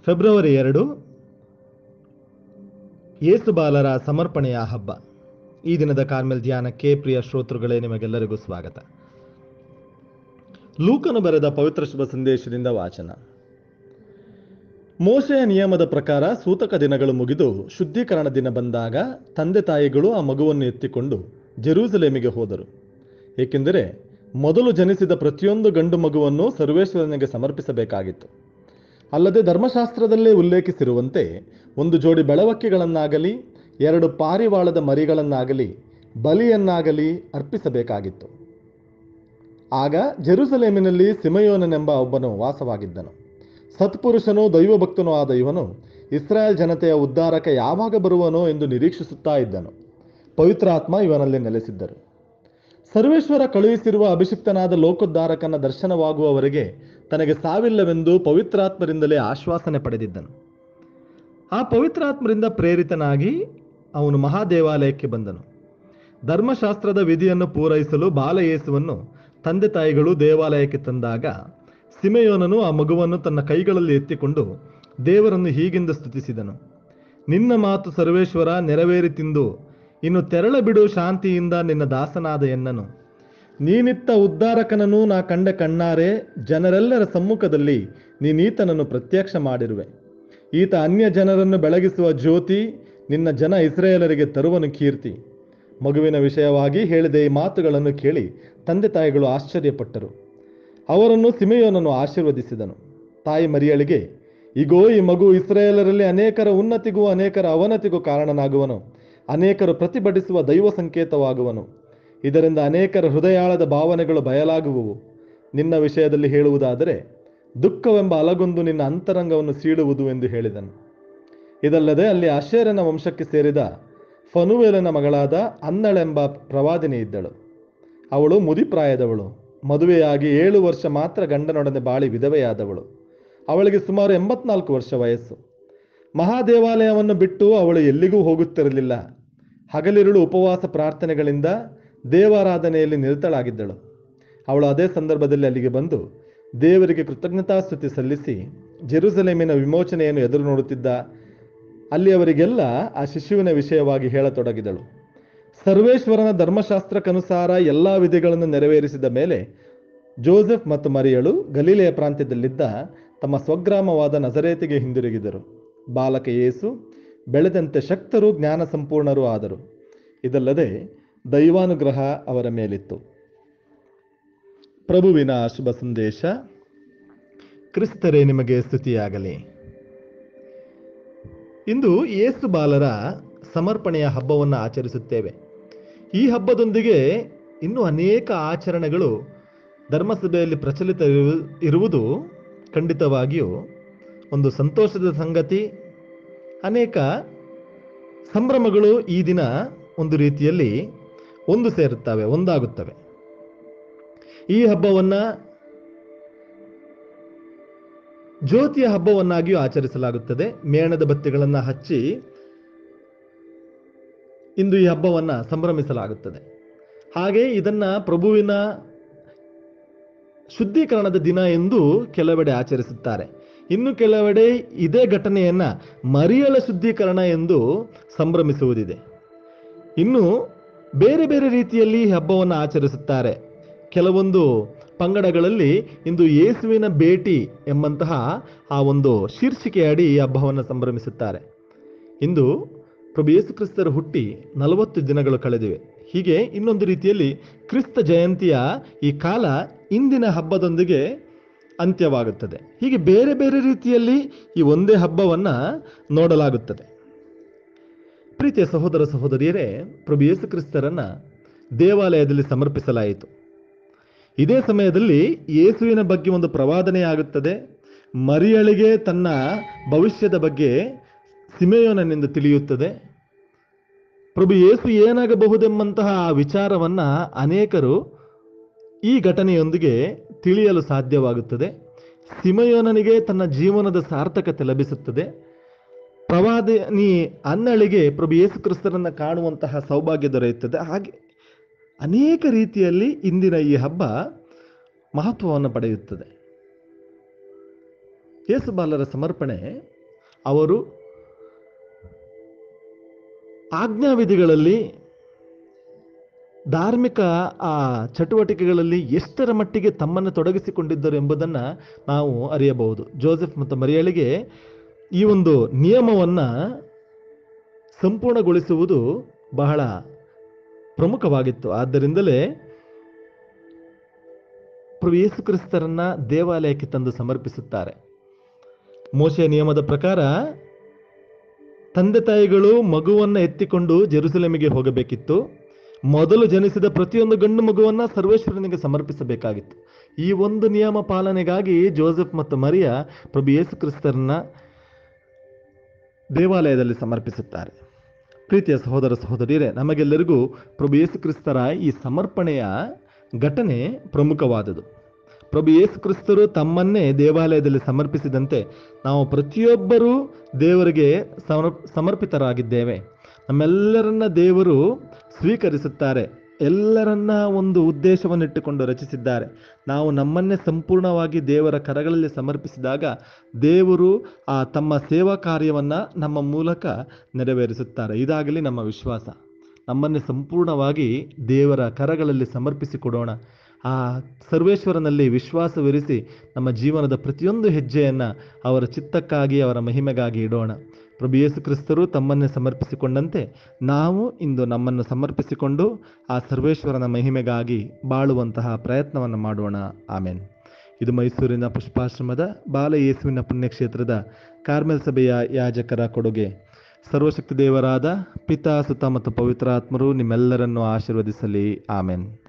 February ಎರಡು ಯೇಸು ಬಾಲರ ಸಮರ್ಪಣೆಯ ಹಬ್ಬ ಈ ದಿನದ ಕಾರ್ಮೆಲ್ ಧ್ಯಾನಕ್ಕೆ ಪ್ರಿಯ ಶ್ರೋತೃಗಳೇ ನಿಮಗೆಲ್ಲರಿಗೂ ಸ್ವಾಗತ ಲೂಕನು ಬರೆದ ಪವಿತ್ರ ಶುಭ ಸಂದೇಶದಿಂದ ವಾಚನ ಮೋಶೆಯ ನಿಯಮದ ಪ್ರಕಾರ ಸೂತಕ ದಿನಗಳು ಮುಗಿದು ಶುದ್ಧೀಕರಣ ದಿನ ಬಂದಾಗ ತಂದೆ ತಾಯಿಗಳು ಆ ಮಗುವನ್ನು ಎತ್ತಿಕೊಂಡು ಜೆರೂಸಲೇಮಿಗೆ ಹೋದರು ಏಕೆಂದರೆ ಮೊದಲು ಜನಿಸಿದ ಪ್ರತಿಯೊಂದು ಗಂಡು ಮಗುವನ್ನು ಸರ್ವೇಶ್ವರನಿಗೆ ಸಮರ್ಪಿಸಬೇಕಾಗಿತ್ತು ಅಲ್ಲದೆ ಧರ್ಮಶಾಸ್ತ್ರದಲ್ಲೇ ಉಲ್ಲೇಖಿಸಿರುವಂತೆ ಒಂದು ಜೋಡಿ ಬೆಳವಕ್ಕಿಗಳನ್ನಾಗಲಿ ಎರಡು ಪಾರಿವಾಳದ ಮರಿಗಳನ್ನಾಗಲಿ ಬಲಿಯನ್ನಾಗಲಿ ಅರ್ಪಿಸಬೇಕಾಗಿತ್ತು ಆಗ ಜೆರುಸಲೇಮಿನಲ್ಲಿ ಸಿಮಯೋನನೆಂಬ ಒಬ್ಬನು ವಾಸವಾಗಿದ್ದನು ಸತ್ಪುರುಷನೂ ದೈವಭಕ್ತನೂ ಆದ ಇವನು ಇಸ್ರಾಯೇಲ್ ಜನತೆಯ ಉದ್ಧಾರಕ ಯಾವಾಗ ಬರುವನೋ ಎಂದು ನಿರೀಕ್ಷಿಸುತ್ತಾ ಇದ್ದನು ಪವಿತ್ರಾತ್ಮ ಇವನಲ್ಲಿ ನೆಲೆಸಿದ್ದರು ಸರ್ವೇಶ್ವರ ಕಳುಹಿಸಿರುವ ಅಭಿಷಿಕ್ತನಾದ ಲೋಕೋದ್ಧಾರಕನ ದರ್ಶನವಾಗುವವರೆಗೆ ತನಗೆ ಸಾವಿಲ್ಲವೆಂದು ಪವಿತ್ರಾತ್ಮರಿಂದಲೇ ಆಶ್ವಾಸನೆ ಪಡೆದಿದ್ದನು ಆ ಪವಿತ್ರಾತ್ಮರಿಂದ ಪ್ರೇರಿತನಾಗಿ ಅವನು ಮಹಾದೇವಾಲಯಕ್ಕೆ ಬಂದನು ಧರ್ಮಶಾಸ್ತ್ರದ ವಿಧಿಯನ್ನು ಪೂರೈಸಲು ಬಾಲಯೇಸುವನ್ನು ತಂದೆ ತಾಯಿಗಳು ದೇವಾಲಯಕ್ಕೆ ತಂದಾಗ ಸಿಮೆಯೋನನು ಆ ಮಗುವನ್ನು ತನ್ನ ಕೈಗಳಲ್ಲಿ ಎತ್ತಿಕೊಂಡು ದೇವರನ್ನು ಹೀಗೆಂದು ಸ್ತುತಿಸಿದನು ನಿನ್ನ ಮಾತು ಸರ್ವೇಶ್ವರ ನೆರವೇರಿ ತಿಂದು ಇನ್ನು ತೆರಳ ಬಿಡು ಶಾಂತಿಯಿಂದ ನಿನ್ನ ದಾಸನಾದ ಎನ್ನನು ನೀನಿತ್ತ ಉದ್ಧಾರಕನನ್ನು ನಾ ಕಂಡ ಕಣ್ಣಾರೆ ಜನರೆಲ್ಲರ ಸಮ್ಮುಖದಲ್ಲಿ ನೀನೀತನನ್ನು ಪ್ರತ್ಯಕ್ಷ ಮಾಡಿರುವೆ ಈತ ಅನ್ಯ ಜನರನ್ನು ಬೆಳಗಿಸುವ ಜ್ಯೋತಿ ನಿನ್ನ ಜನ ಇಸ್ರೇಲರಿಗೆ ತರುವನು ಕೀರ್ತಿ ಮಗುವಿನ ವಿಷಯವಾಗಿ ಹೇಳಿದ ಈ ಮಾತುಗಳನ್ನು ಕೇಳಿ ತಂದೆ ತಾಯಿಗಳು ಆಶ್ಚರ್ಯಪಟ್ಟರು ಅವರನ್ನು ಸಿಮೆಯೋನನ್ನು ಆಶೀರ್ವದಿಸಿದನು ತಾಯಿ ಮರಿಯಳಿಗೆ ಇಗೋ ಈ ಮಗು ಇಸ್ರೇಲರಲ್ಲಿ ಅನೇಕರ ಉನ್ನತಿಗೂ ಅನೇಕರ ಅವನತಿಗೂ ಕಾರಣನಾಗುವನು ಅನೇಕರು ಪ್ರತಿಭಟಿಸುವ ದೈವ ಸಂಕೇತವಾಗುವನು ಇದರಿಂದ ಅನೇಕರ ಹೃದಯಾಳದ ಭಾವನೆಗಳು ಬಯಲಾಗುವುವು ನಿನ್ನ ವಿಷಯದಲ್ಲಿ ಹೇಳುವುದಾದರೆ ದುಃಖವೆಂಬ ಅಲಗೊಂದು ನಿನ್ನ ಅಂತರಂಗವನ್ನು ಸೀಳುವುದು ಎಂದು ಹೇಳಿದನು ಇದಲ್ಲದೆ ಅಲ್ಲಿ ಅಶೇರನ ವಂಶಕ್ಕೆ ಸೇರಿದ ಫನುವೇಲನ ಮಗಳಾದ ಅನ್ನಳೆಂಬ ಪ್ರವಾದಿನಿ ಇದ್ದಳು ಅವಳು ಮುದಿಪ್ರಾಯದವಳು ಮದುವೆಯಾಗಿ ಏಳು ವರ್ಷ ಮಾತ್ರ ಗಂಡನೊಡನೆ ಬಾಳಿ ವಿಧವೆಯಾದವಳು ಅವಳಿಗೆ ಸುಮಾರು ಎಂಬತ್ನಾಲ್ಕು ವರ್ಷ ವಯಸ್ಸು ಮಹಾದೇವಾಲಯವನ್ನು ಬಿಟ್ಟು ಅವಳು ಎಲ್ಲಿಗೂ ಹೋಗುತ್ತಿರಲಿಲ್ಲ ಹಗಲಿರುಳು ಉಪವಾಸ ಪ್ರಾರ್ಥನೆಗಳಿಂದ ದೇವಾರಾಧನೆಯಲ್ಲಿ ನಿರತಳಾಗಿದ್ದಳು ಅವಳು ಅದೇ ಸಂದರ್ಭದಲ್ಲಿ ಅಲ್ಲಿಗೆ ಬಂದು ದೇವರಿಗೆ ಕೃತಜ್ಞತಾಸ್ತುತಿ ಸಲ್ಲಿಸಿ ಜೆರುಸಲೇಮಿನ ವಿಮೋಚನೆಯನ್ನು ಎದುರು ನೋಡುತ್ತಿದ್ದ ಅಲ್ಲಿಯವರಿಗೆಲ್ಲ ಆ ಶಿಶುವಿನ ವಿಷಯವಾಗಿ ಹೇಳತೊಡಗಿದಳು ಸರ್ವೇಶ್ವರನ ಧರ್ಮಶಾಸ್ತ್ರಕ್ಕನುಸಾರ ಎಲ್ಲ ವಿಧಿಗಳನ್ನು ನೆರವೇರಿಸಿದ ಮೇಲೆ ಜೋಸೆಫ್ ಮತ್ತು ಮರಿಯಳು ಗಲೀಲೆಯ ಪ್ರಾಂತ್ಯದಲ್ಲಿದ್ದ ತಮ್ಮ ಸ್ವಗ್ರಾಮವಾದ ನಜರೇತಿಗೆ ಹಿಂದಿರುಗಿದರು ಬಾಲಕ ಯೇಸು ಬೆಳೆದಂತೆ ಶಕ್ತರು ಜ್ಞಾನ ಸಂಪೂರ್ಣರೂ ಆದರು ಇದಲ್ಲದೆ ದೈವಾನುಗ್ರಹ ಅವರ ಮೇಲಿತ್ತು ಪ್ರಭುವಿನ ಶುಭ ಸಂದೇಶ ಕ್ರಿಸ್ತರೇ ನಿಮಗೆ ಸ್ತುತಿಯಾಗಲಿ ಇಂದು ಯೇಸು ಬಾಲರ ಸಮರ್ಪಣೆಯ ಹಬ್ಬವನ್ನು ಆಚರಿಸುತ್ತೇವೆ ಈ ಹಬ್ಬದೊಂದಿಗೆ ಇನ್ನೂ ಅನೇಕ ಆಚರಣೆಗಳು ಧರ್ಮಸಭೆಯಲ್ಲಿ ಪ್ರಚಲಿತ ಇರು- ಇರುವುದು ಖಂಡಿತವಾಗಿಯೂ ಒಂದು ಸಂತೋಷದ ಸಂಗತಿ ಅನೇಕ ಸಂಭ್ರಮಗಳು ಈ ದಿನ ಒಂದು ರೀತಿಯಲ್ಲಿ ಒಂದು ಸೇರುತ್ತವೆ ಒಂದಾಗುತ್ತವೆ ಈ ಹಬ್ಬವನ್ನ ಜ್ಯೋತಿಯ ಹಬ್ಬವನ್ನಾಗಿಯೂ ಆಚರಿಸಲಾಗುತ್ತದೆ ಮೇಣದ ಬತ್ತಿಗಳನ್ನು ಹಚ್ಚಿ ಇಂದು ಈ ಹಬ್ಬವನ್ನ ಸಂಭ್ರಮಿಸಲಾಗುತ್ತದೆ ಹಾಗೆ ಇದನ್ನ ಪ್ರಭುವಿನ ಶುದ್ಧೀಕರಣದ ದಿನ ಎಂದು ಕೆಲವೆಡೆ ಆಚರಿಸುತ್ತಾರೆ ಇನ್ನು ಕೆಲವೆಡೆ ಇದೇ ಘಟನೆಯನ್ನ ಮರಿಯಳ ಶುದ್ಧೀಕರಣ ಎಂದು ಸಂಭ್ರಮಿಸುವುದಿದೆ ಇನ್ನು ಬೇರೆ ಬೇರೆ ರೀತಿಯಲ್ಲಿ ಈ ಹಬ್ಬವನ್ನು ಆಚರಿಸುತ್ತಾರೆ ಕೆಲವೊಂದು ಪಂಗಡಗಳಲ್ಲಿ ಇಂದು ಯೇಸುವಿನ ಭೇಟಿ ಎಂಬಂತಹ ಆ ಒಂದು ಶೀರ್ಷಿಕೆಯಡಿ ಈ ಹಬ್ಬವನ್ನು ಸಂಭ್ರಮಿಸುತ್ತಾರೆ ಇಂದು ಪ್ರಭು ಯೇಸು ಕ್ರಿಸ್ತರ ಹುಟ್ಟಿ ನಲವತ್ತು ದಿನಗಳು ಕಳೆದಿವೆ ಹೀಗೆ ಇನ್ನೊಂದು ರೀತಿಯಲ್ಲಿ ಕ್ರಿಸ್ತ ಜಯಂತಿಯ ಈ ಕಾಲ ಇಂದಿನ ಹಬ್ಬದೊಂದಿಗೆ ಅಂತ್ಯವಾಗುತ್ತದೆ ಹೀಗೆ ಬೇರೆ ಬೇರೆ ರೀತಿಯಲ್ಲಿ ಈ ಒಂದೇ ಹಬ್ಬವನ್ನ ನೋಡಲಾಗುತ್ತದೆ ಪ್ರೀತಿಯ ಸಹೋದರ ಸಹೋದರಿಯರೇ ಪ್ರಭು ಯೇಸು ಕ್ರಿಸ್ತರನ್ನ ದೇವಾಲಯದಲ್ಲಿ ಸಮರ್ಪಿಸಲಾಯಿತು ಇದೇ ಸಮಯದಲ್ಲಿ ಯೇಸುವಿನ ಬಗ್ಗೆ ಒಂದು ಪ್ರವಾದನೆಯಾಗುತ್ತದೆ ಮರಿಯಳಿಗೆ ತನ್ನ ಭವಿಷ್ಯದ ಬಗ್ಗೆ ಸಿಮೆಯೋನನಿಂದ ತಿಳಿಯುತ್ತದೆ ಪ್ರಭು ಯೇಸು ಏನಾಗಬಹುದೆಂಬಂತಹ ಆ ವಿಚಾರವನ್ನ ಅನೇಕರು ಈ ಘಟನೆಯೊಂದಿಗೆ ತಿಳಿಯಲು ಸಾಧ್ಯವಾಗುತ್ತದೆ ಸಿಮಯೋನನಿಗೆ ತನ್ನ ಜೀವನದ ಸಾರ್ಥಕತೆ ಲಭಿಸುತ್ತದೆ ಪ್ರವಾದಿನಿ ಅನ್ನಳಿಗೆ ಪ್ರಭು ಯೇಸು ಕ್ರಿಸ್ತರನ್ನ ಕಾಣುವಂತಹ ಸೌಭಾಗ್ಯ ದೊರೆಯುತ್ತದೆ ಹಾಗೆ ಅನೇಕ ರೀತಿಯಲ್ಲಿ ಇಂದಿನ ಈ ಹಬ್ಬ ಮಹತ್ವವನ್ನು ಪಡೆಯುತ್ತದೆ ಯೇಸು ಬಾಲರ ಸಮರ್ಪಣೆ ಅವರು ಆಜ್ಞಾವಿಧಿಗಳಲ್ಲಿ ಧಾರ್ಮಿಕ ಆ ಚಟುವಟಿಕೆಗಳಲ್ಲಿ ಎಷ್ಟರ ಮಟ್ಟಿಗೆ ತಮ್ಮನ್ನು ತೊಡಗಿಸಿಕೊಂಡಿದ್ದರು ಎಂಬುದನ್ನು ನಾವು ಅರಿಯಬಹುದು ಜೋಸೆಫ್ ಮತ್ತು ಮರಿಯಳಿಗೆ ಈ ಒಂದು ನಿಯಮವನ್ನು ಸಂಪೂರ್ಣಗೊಳಿಸುವುದು ಬಹಳ ಪ್ರಮುಖವಾಗಿತ್ತು ಆದ್ದರಿಂದಲೇ ಪ್ರಭು ಯೇಸು ಕ್ರಿಸ್ತರನ್ನ ದೇವಾಲಯಕ್ಕೆ ತಂದು ಸಮರ್ಪಿಸುತ್ತಾರೆ ಮೋಶೆಯ ನಿಯಮದ ಪ್ರಕಾರ ತಂದೆ ತಾಯಿಗಳು ಮಗುವನ್ನ ಎತ್ತಿಕೊಂಡು ಜೆರುಸಲೇಮಿಗೆ ಹೋಗಬೇಕಿತ್ತು ಮೊದಲು ಜನಿಸಿದ ಪ್ರತಿಯೊಂದು ಗಂಡು ಮಗುವನ್ನ ಸರ್ವೇಶ್ವರನಿಗೆ ಸಮರ್ಪಿಸಬೇಕಾಗಿತ್ತು ಈ ಒಂದು ನಿಯಮ ಪಾಲನೆಗಾಗಿ ಜೋಸೆಫ್ ಮತ್ತು ಮರಿಯ ಪ್ರಭು ಯೇಸು ಕ್ರಿಸ್ತರನ್ನ ದೇವಾಲಯದಲ್ಲಿ ಸಮರ್ಪಿಸುತ್ತಾರೆ ಪ್ರೀತಿಯ ಸಹೋದರ ಸಹೋದರಿಯರೇ ನಮಗೆಲ್ಲರಿಗೂ ಪ್ರಭು ಯೇಸು ಕ್ರಿಸ್ತರ ಈ ಸಮರ್ಪಣೆಯ ಘಟನೆ ಪ್ರಮುಖವಾದುದು ಪ್ರಭು ಯೇಸು ಕ್ರಿಸ್ತರು ತಮ್ಮನ್ನೇ ದೇವಾಲಯದಲ್ಲಿ ಸಮರ್ಪಿಸಿದಂತೆ ನಾವು ಪ್ರತಿಯೊಬ್ಬರೂ ದೇವರಿಗೆ ಸಮರ್ ಸಮರ್ಪಿತರಾಗಿದ್ದೇವೆ ನಮ್ಮೆಲ್ಲರನ್ನ ದೇವರು ಸ್ವೀಕರಿಸುತ್ತಾರೆ ಎಲ್ಲರನ್ನ ಒಂದು ಉದ್ದೇಶವನ್ನಿಟ್ಟುಕೊಂಡು ರಚಿಸಿದ್ದಾರೆ ನಾವು ನಮ್ಮನ್ನೇ ಸಂಪೂರ್ಣವಾಗಿ ದೇವರ ಕರಗಳಲ್ಲಿ ಸಮರ್ಪಿಸಿದಾಗ ದೇವರು ಆ ತಮ್ಮ ಸೇವಾ ಕಾರ್ಯವನ್ನ ನಮ್ಮ ಮೂಲಕ ನೆರವೇರಿಸುತ್ತಾರೆ ಇದಾಗಲಿ ನಮ್ಮ ವಿಶ್ವಾಸ ನಮ್ಮನ್ನೇ ಸಂಪೂರ್ಣವಾಗಿ ದೇವರ ಕರಗಳಲ್ಲಿ ಸಮರ್ಪಿಸಿಕೊಡೋಣ ಆ ಸರ್ವೇಶ್ವರನಲ್ಲಿ ವಿಶ್ವಾಸವಿರಿಸಿ ನಮ್ಮ ಜೀವನದ ಪ್ರತಿಯೊಂದು ಹೆಜ್ಜೆಯನ್ನು ಅವರ ಚಿತ್ತಕ್ಕಾಗಿ ಅವರ ಮಹಿಮೆಗಾಗಿ ಇಡೋಣ ಪ್ರಭು ಯೇಸು ಕ್ರಿಸ್ತರು ತಮ್ಮನ್ನೇ ಸಮರ್ಪಿಸಿಕೊಂಡಂತೆ ನಾವು ಇಂದು ನಮ್ಮನ್ನು ಸಮರ್ಪಿಸಿಕೊಂಡು ಆ ಸರ್ವೇಶ್ವರನ ಮಹಿಮೆಗಾಗಿ ಬಾಳುವಂತಹ ಪ್ರಯತ್ನವನ್ನು ಮಾಡೋಣ ಆಮೇನ್ ಇದು ಮೈಸೂರಿನ ಪುಷ್ಪಾಶ್ರಮದ ಬಾಲ ಯೇಸುವಿನ ಪುಣ್ಯಕ್ಷೇತ್ರದ ಕಾರ್ಮೆಲ್ ಸಭೆಯ ಯಾಜಕರ ಕೊಡುಗೆ ಸರ್ವಶಕ್ತಿ ದೇವರಾದ ಪಿತಾ ಸುತ ಮತ್ತು ಪವಿತ್ರಾತ್ಮರು ನಿಮ್ಮೆಲ್ಲರನ್ನು ಆಶೀರ್ವದಿಸಲಿ ಆಮೇನ್